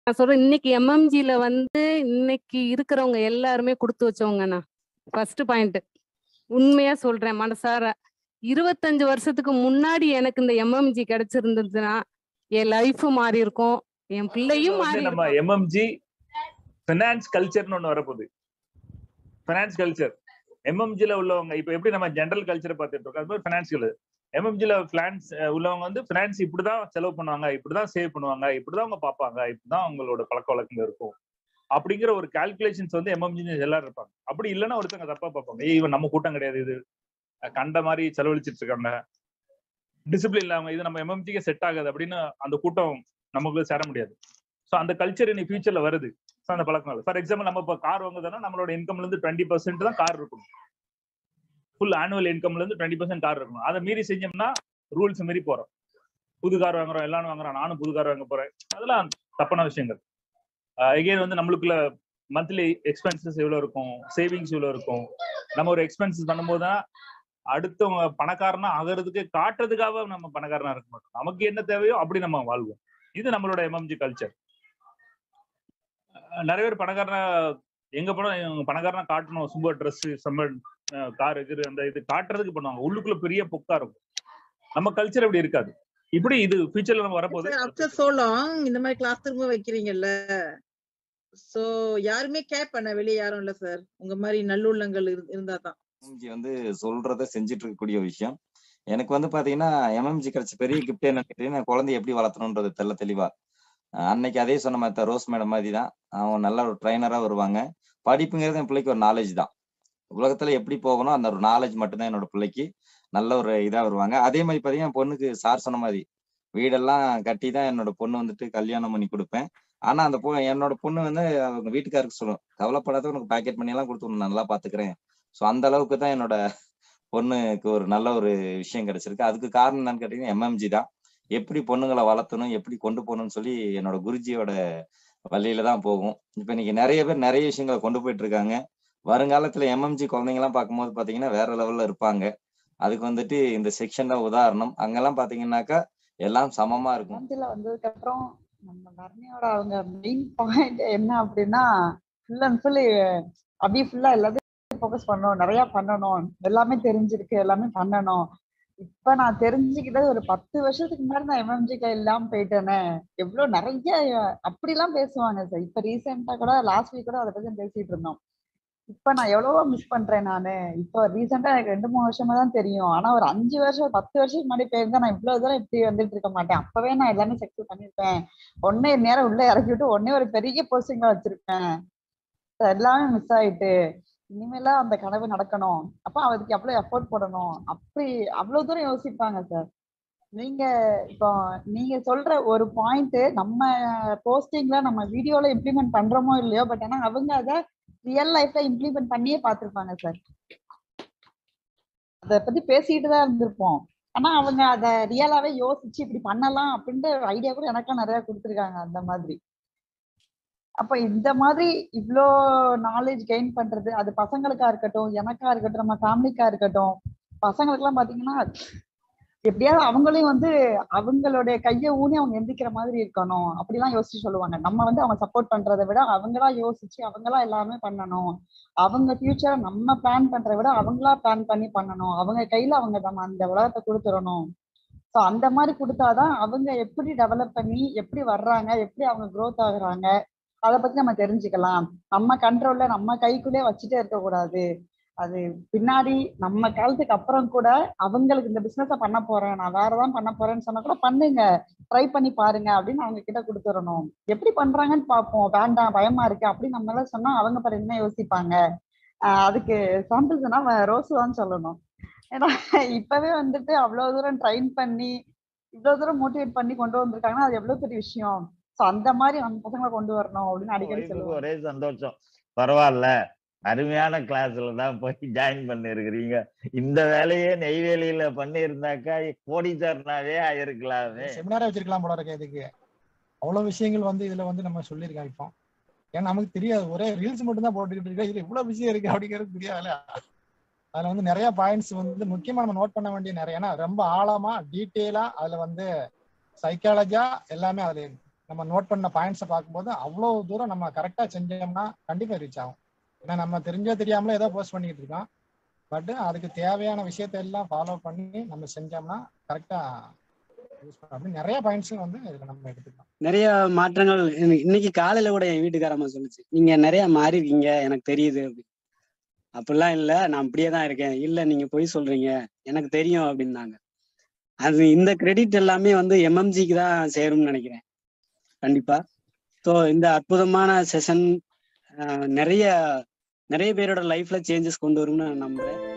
நான் சொல்றேன் இன்னைக்கு எம்எம்ஜில வந்து இன்னைக்கு இருக்கிறவங்க எல்லாருமே கொடுத்து வச்சவங்கண்ணா ஃபர்ஸ்ட் பாயிண்ட் உண்மையா சொல்றேன் மனசார இருபத்தஞ்சு வருஷத்துக்கு முன்னாடி எனக்கு இந்த எம்எம்ஜி கிடைச்சிருந்ததுன்னா என் லைஃப் மாறி இருக்கும் என் பிள்ளையும் வந்து மாறி நம்ம இருக்கும். எம்எம்ஜி ஃபினான்ஸ் கல்ச்சர்னு ஒண்ணு வரப்போகுது ஃபினான்ஸ் கல்ச்சர் எம்எம்ஜில உள்ளவங்க இப்ப எப்படி நம்ம ஜெனரல் கல்ச்சரை பார்த்துட்டு இருக்கோம் அது மாதிரி ஃபினான்ஸ் எம்எம்ஜில பிளான்ஸ் உள்ளவங்க வந்து ஃபினான்ஸ் இப்படிதான் செலவு பண்ணுவாங்க இப்படிதான் சேவ் பண்ணுவாங்க இப்படிதான் அவங்க பார்ப்பாங்க இப்படிதான் அவங்களோட பழக்க வழக்கங்கள் இருக்கும் அப்படிங்கிற ஒரு கால்குலேஷன்ஸ் வந்து எம்எம்ஜி எல்லாரும் இருப்பாங்க அப்படி இல்லைன்னா ஒருத்தங்க தப்பா பார்ப்பாங்க ஏய் இவன் நம்ம கூட்டம் கிடையாது இது அஹ் கண்ட மாதிரி செலவழிச்சிட்டு இருக்காங்க டிசிப்ளின் இல்லாம இது நம்ம எம்எம்ஜிக்கு செட் ஆகாது அப்படின்னு அந்த கூட்டம் நமக்கு சேர முடியாது ஸோ அந்த கல்ச்சர் இனி ஃபியூச்சர்ல வருது ஸோ அந்த பழக்கம் ஃபார் எக்ஸாம்பிள் நம்ம இப்போ கார் வாங்குறதுனா நம்மளோட இன்கம்ல இருந்து டுவெண்ட்டி பர்சன்ட் தான் கார் இருக்கணும் ஃபுல் ஆனுவல் இன்கம்ல இருந்து டுவெண்ட்டி பர்சன்ட் கார் இருக்கணும் அதை மீறி செஞ்சோம்னா ரூல்ஸ் மீறி போறோம் புது கார் வாங்குறோம் எல்லாரும் வாங்குறோம் நானும் புது கார் வாங்க போறேன் அதெல்லாம் தப்பான விஷயங்கள் எகைன் வந்து நம்மளுக்குள்ள மந்த்லி எக்ஸ்பென்சஸ் எவ்வளவு இருக்கும் சேவிங்ஸ் எவ்வளவு இருக்கும் நம்ம ஒரு எக்ஸ்பென்சஸ் பண்ணும்போது தான் அடுத்தவங்க பணக்காரனா ஆகிறதுக்கு காட்டுறதுக்காக நம்ம பணக்காரனா இருக்க மாட்டோம் நமக்கு என்ன தேவையோ அப்படி நம்ம வாழ்வோம் இது நம்மளோட எம்எம்ஜி கல்ச்சர் நிறைய பேர் பணக்காரனா எங்க போனா இவங்க பணக்காரனா காட்டணும் சும்மா ட்ரெஸ் செம்ம கார் இது அந்த இது காட்டுறதுக்கு பண்ணுவாங்க உள்ளுக்குள்ள பெரிய பொக்கா இருக்கும் நம்ம கல்ச்சர் அப்படி இருக்காது இப்படி இது ஃபியூச்சர்ல நம்ம வரப்போகுது ஆஃப்டர் சோ லாங் இந்த மாதிரி கிளாஸ் திரும்ப வைக்கிறீங்கல்ல சோ யாருமே கேர் பண்ண வெளிய யாரும் இல்ல சார் உங்க மாதிரி நல்லுள்ளங்கள் இரு- இருந்தா தான் எம்எம்ஜி வந்து சொல்றத செஞ்சுட்டு இருக்கக்கூடிய விஷயம் எனக்கு வந்து பாத்தீங்கன்னா எம்எம்ஜி கிடைச்ச பெரிய கிஃப்ட் என்னன்னு கேட்டீங்கன்னா குழந்தைய எப்படி வளர்த்தணுன்றது தெல்ல தெளிவா அஹ் அன்னைக்கு அதே சொன்ன மாதிரி ரோஸ் மேடம் மாதிரி தான் அவங்க நல்ல ஒரு ட்ரைனரா வருவாங்க படிப்புங்கிறது என் பிள்ளைக்கு ஒரு நாலேஜ் தான் உலகத்துல எப்படி போகணும் அந்த ஒரு நாலேஜ் மட்டும்தான் என்னோட பிள்ளைக்கு நல்ல ஒரு இதா வருவாங்க அதே மாதிரி பாத்தீங்கன்னா என் பொண்ணுக்கு சார் சொன்ன மாதிரி வீடெல்லாம் கட்டி தான் என்னோட பொண்ணு வந்துட்டு கல்யாணம் பண்ணி கொடுப்பேன் ஆனா அந்த பொ என்னோட பொண்ணு வந்து அவங்க வீட்டுக்காருக்கு சொல்லும் கவலைப்படாத உனக்கு பேக்கெட் பண்ணி எல்லாம் கொடுத்து உன்னை நல்லா பாத்துக்கிறேன் ஸோ அந்த அளவுக்கு தான் என்னோட பொண்ணுக்கு ஒரு நல்ல ஒரு விஷயம் கிடைச்சிருக்கு அதுக்கு காரணம் என்னன்னு கேட்டீங்கன்னா எம்எம்ஜி தான் எப்படி பொண்ணுங்களை வளர்த்தணும் எப்படி கொண்டு போகணும்னு சொல்லி என்னோட குருஜியோட வழியில தான் போகும் இப்போ இன்னைக்கு நிறைய பேர் நிறைய விஷயங்களை கொண்டு போயிட்டு இருக்காங்க வருங்காலத்துல எம்எம்ஜி குழந்தைங்கலாம் பார்க்கும்போது பாத்தீங்கன்னா வேற லெவல்ல இருப்பாங்க அதுக்கு வந்துட்டு இந்த செக்ஷன் தான் உதாரணம் அங்கெல்லாம் பாத்தீங்கன்னாக்கா எல்லாம் சமமா இருக்கும் எம்ஜில வந்ததுக்கு அப்புறம் நம்ம வர்ணியோட அவங்க மெயின் பாயிண்ட் என்ன அப்படின்னா ஃபுல் அண்ட் ஃபுல் அப்படியே ஃபுல்லா எல்லாத்தையும் ஃபோக்கஸ் பண்ணணும் நிறைய பண்ணணும் எல்லாமே தெரிஞ்சிருக்கு எல்லாமே பண்ணணும் இப்ப நான் தெரிஞ்சுக்கிட்டது ஒரு பத்து வருஷத்துக்கு முன்னாடி நான் எம்எம்ஜிக்கு இல்லாம போயிட்டேனே எவ்வளவு நிறைய அப்படிலாம் பேசுவாங்க சார் இப்ப ரீசெண்டா கூட லாஸ்ட் வீக் கூட அதை பத்தி பேசிட்டு இருந்தோம் இப்ப நான் எவ்வளவோ மிஸ் பண்றேன் நானு இப்போ ரீசெண்டா எனக்கு ரெண்டு மூணு வருஷமா தான் தெரியும் ஆனா ஒரு அஞ்சு வருஷம் பத்து வருஷம் முன்னாடி போயிருந்தா நான் இவ்வளவு தூரம் இப்படி வந்துட்டு இருக்க மாட்டேன் அப்பவே நான் எல்லாமே சக்சஸ் பண்ணிருப்பேன் ஒன்னே நேரம் உள்ள இறக்கி விட்டு ஒன்னே ஒரு பெரிய போஸ்டிங்ல வச்சிருப்பேன் So எல்லாமே மிஸ் ஆயிட்டு இனிமேலாம் அந்த கனவு நடக்கணும் அப்ப அதுக்கு எவ்வளவு எஃபோர்ட் போடணும் அப்படி அவ்வளவு தூரம் யோசிப்பாங்க சார் நீங்க இப்போ நீங்க சொல்ற ஒரு பாயிண்ட் நம்ம போஸ்டிங்ல நம்ம வீடியோல இம்ப்ளிமெண்ட் பண்றோமோ இல்லையோ பட் ஆனா அவங்க அதை ரியல் லைஃப்ல இம்ப்ளிமெண்ட் பண்ணியே பார்த்திருப்பாங்க சார் அத பத்தி பேசிட்டு தான் இருந்திருப்போம் ஆனா அவங்க அத ரியலாவே யோசிச்சு இப்படி பண்ணலாம் அப்படின்ற ஐடியா கூட எனக்கும் நிறைய கொடுத்துருக்காங்க அந்த மாதிரி அப்ப இந்த மாதிரி இவ்ளோ நாலேஜ் கெயின் பண்றது அது பசங்களுக்கா இருக்கட்டும் எனக்கா இருக்கட்டும் நம்ம ஃபேமிலிக்கா இருக்கட்டும் பசங்களுக்கு எல்லாம் பாத்தீங்கன்னா எப்படியாவது அவங்களையும் வந்து அவங்களுடைய கையை ஊனி அவங்க எந்திக்கிற மாதிரி இருக்கணும் அப்படிலாம் யோசிச்சு சொல்லுவாங்க நம்ம வந்து அவங்க சப்போர்ட் பண்றதை விட அவங்களா யோசிச்சு அவங்களா எல்லாமே பண்ணணும் அவங்க ஃபியூச்சரை நம்ம பிளான் பண்றதை விட அவங்களா பிளான் பண்ணி பண்ணணும் அவங்க கையில அவங்க நம்ம அந்த உலகத்தை கொடுத்துடணும் ஸோ அந்த மாதிரி கொடுத்தாதான் அவங்க எப்படி டெவலப் பண்ணி எப்படி வர்றாங்க எப்படி அவங்க க்ரோத் ஆகுறாங்க அதை பத்தி நம்ம தெரிஞ்சுக்கலாம் நம்ம கண்ட்ரோல்ல நம்ம கைக்குள்ளே வச்சுட்டே இருக்கக்கூடாது அது பின்னாடி நம்ம காலத்துக்கு அப்புறம் கூட அவங்களுக்கு இந்த பிசினஸ பண்ண போறேன் நான் வேறதான் பண்ண போறேன்னு சொன்னா கூட பண்ணுங்க ட்ரை பண்ணி பாருங்க அப்படின்னு அவங்க கிட்ட கொடுத்துடணும் எப்படி பண்றாங்கன்னு பார்ப்போம் வேண்டாம் பயமா இருக்கு அப்படின்னு நம்ம எல்லாம் சொன்னா அவங்க பாரு என்ன யோசிப்பாங்க ஆஹ் அதுக்கு சாம்பிள் சொன்னா ரோஸ் தான் சொல்லணும் ஏன்னா இப்பவே வந்துட்டு அவ்வளவு தூரம் ட்ரைன் பண்ணி இவ்வளவு தூரம் மோட்டிவேட் பண்ணி கொண்டு வந்திருக்காங்கன்னா அது எவ்வளவு பெரிய விஷயம் சோ அந்த மாதிரி நம்ம பசங்களை கொண்டு வரணும் அப்படின்னு அடிக்கடி ஒய்ஃபுக்கு சொல்லுவாங்க ஒரே சந்தோஷம் பரவாயில்ல அருமையான கிளாஸ்ல தான் போய் ஜாயின் பண்ணிருக்கிறீங்க இந்த வேலையே நெய்வேலியில பண்ணியிருந்தாக்கா கோடீஸ்வரனாவே ஆயிருக்கலாமே செமினாரே வச்சிருக்கலாம் போல இருக்கு இதுக்கு அவ்வளவு விஷயங்கள் வந்து இதுல வந்து நம்ம சொல்லியிருக்கோம் இப்போ ஏன்னா நமக்கு தெரியாது ஒரே ரீல்ஸ் மட்டும் தான் போட்டுக்கிட்டு இருக்கோம் இதுல இவ்வளவு விஷயம் இருக்கு அப்படிங்கிறது தெரியாதுல்ல அதுல வந்து நிறைய பாயிண்ட்ஸ் வந்து முக்கியமா நம்ம நோட் பண்ண வேண்டிய நிறைய ஏன்னா ரொம்ப ஆழமா டீட்டெயிலா அதுல வந்து சைக்காலஜியா எல்லாமே அதுல நம்ம நோட் பண்ண பாயிண்ட்ஸை பார்க்கும்போது அவ்வளோ தூரம் நம்ம கரெக்டாக செஞ்சோம்னா கண்டிப்பாக ரீச் ஆகும் ஏன்னா நம்ம தெரிஞ்சோ தெரியாமலே ஏதோ போஸ்ட் பண்ணிட்டு இருக்கோம் பட் அதுக்கு தேவையான விஷயத்தை எல்லாம் ஃபாலோ பண்ணி நம்ம செஞ்சோம்னா கரெக்டாக யூஸ் பண்ண அப்படி நிறைய பாயிண்ட்ஸ் வந்து இதுல நம்ம எடுத்துக்கலாம் நிறைய மாற்றங்கள் இன்னை- இன்னைக்கு காலையில கூட என் வீட்டுக்காரம்மா சொல்லுச்சு நீங்க நிறைய மாறி இருக்கீங்க எனக்கு தெரியுது அப்படி அப்படிலாம் இல்ல நான் அப்படியே தான் இருக்கேன் இல்ல நீங்க பொய் சொல்றீங்க எனக்கு தெரியும் அப்படின்னாங்க அது இந்த கிரெடிட் எல்லாமே வந்து எம்எம்ஜிக்கு தான் சேரும்னு நினைக்கிறேன் கண்டிப்பா ஸோ இந்த அற்புதமான செஷன் நிறைய நிறைய பேரோட லைஃப்ல சேஞ்சஸ் கொண்டு வரும்னு நான் நம்புறேன்